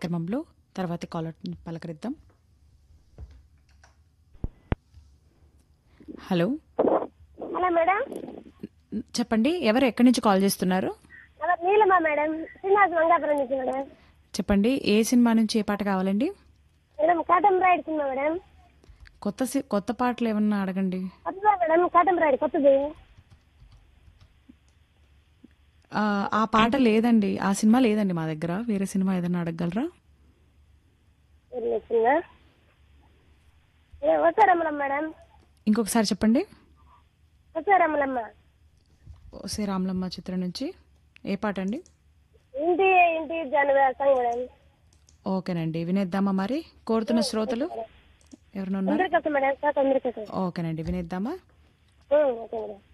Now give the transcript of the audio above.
కార్యక్రమంలో తర్వాతి కాలర్ పలకరిద్దాం హలో హలో మేడం చెప్పండి ఎవరు ఎక్కడి నుంచి కాల్ చేస్తున్నారు నా పేరు నీలమ్మ మేడం శ్రీనివాస మంగాపురం నుంచి మేడం చెప్పండి ఏ సినిమా నుంచి ఏ పాట కావాలండి madam Katamarayudu cinema madam కొత్త సి- కొత్త పాటలు ఏమన్నా అడగండి కొత్తదా మేడం కాటం రైడ్ కొత్తది ఆ, ఆ పాట లేదండి ఆ సినిమా లేదండి మా దగ్గర వేరే సినిమా ఏదైనా అడగగలరా ఏం వచ్చిందా వస్తారమ్మలమ్మ మేడం ఇంకొకసారి చెప్పండి వస్తారమ్మలమ్మ ఓసే రామలమ్మ చిత్రం నుంచి ఏ పాట అండి ఇంటి ఇంటి జనవేస్తాం మేడం ఓకేనండి వినేద్దామా మరి కోరుతున్న శ్రోతలు ఎవరైనా ఉన్నారు అందరికి వస్తాం మేడం సార్ అందరికి వస్తాం ఓకేనండి వినేద్దామా ఓకే మేడం